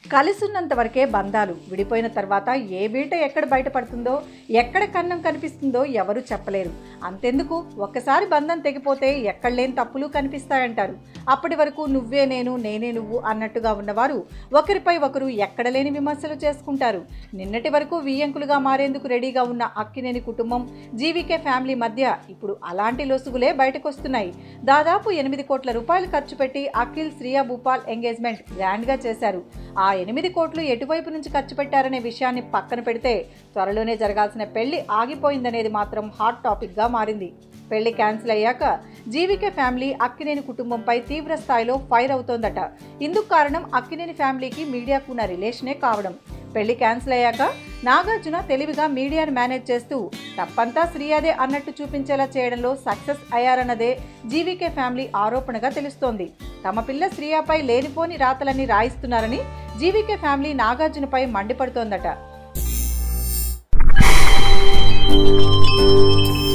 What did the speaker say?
కలిసున్నంత వరకే బంధాలు విడిపోయిన తర్వాత ఏ బీట ఎక్కడ బయటపడుతుందో ఎక్కడ కన్నం కనిపిస్తుందో ఎవరు చెప్పలేరు అంతెందుకు ఒక్కసారి బంధం తెగిపోతే ఎక్కడ లేని తప్పులు కనిపిస్తాయంటారు అప్పటి వరకు నువ్వే నేను నేనే నువ్వు అన్నట్టుగా ఉన్నవారు ఒకరిపై ఒకరు ఎక్కడ లేని విమర్శలు చేసుకుంటారు నిన్నటి వరకు వియ్యంకులుగా మారేందుకు రెడీగా ఉన్న అక్కినేని కుటుంబం జీవికే ఫ్యామిలీ మధ్య ఇప్పుడు అలాంటి లొసుగులే బయటకొస్తున్నాయి దాదాపు ఎనిమిది కోట్ల రూపాయలు ఖర్చు పెట్టి అఖిల్ శ్రియా భూపాల్ ఎంగేజ్మెంట్ గ్రాండ్గా చేశారు ఆ ఎనిమిది కోట్లు ఎటువైపు నుంచి ఖర్చు పెట్టారనే విషయాన్ని పక్కన పెడితే త్వరలోనే జరగాల్సిన పెళ్లి ఆగిపోయిందనేది మాత్రం హాట్ టాపిక్గా మారింది పెళ్లి క్యాన్సిల్ అయ్యాక జీవికే ఫ్యామిలీ అక్కినేని కుటుంబంపై తీవ్ర స్థాయిలో ఫైర్ అవుతోందట ఇందుకు కారణం అక్కినేని ఫ్యామిలీకి మీడియాకు ఉన్న రిలేషనే కావడం పెళ్లి క్యాన్సిల్ అయ్యాక నాగార్జున తెలివిగా మీడియాను మేనేజ్ చేస్తూ తప్పంతా శ్రీయాదే అన్నట్టు చూపించేలా చేయడంలో సక్సెస్ అయ్యారన్నదే జీవికే ఫ్యామిలీ ఆరోపణగా తెలుస్తోంది తమ పిల్ల శ్రీయాపై లేనిపోని రాతలన్నీ రాయిస్తున్నారని జీవికే ఫ్యామిలీ నాగార్జునపై మండిపడుతోందట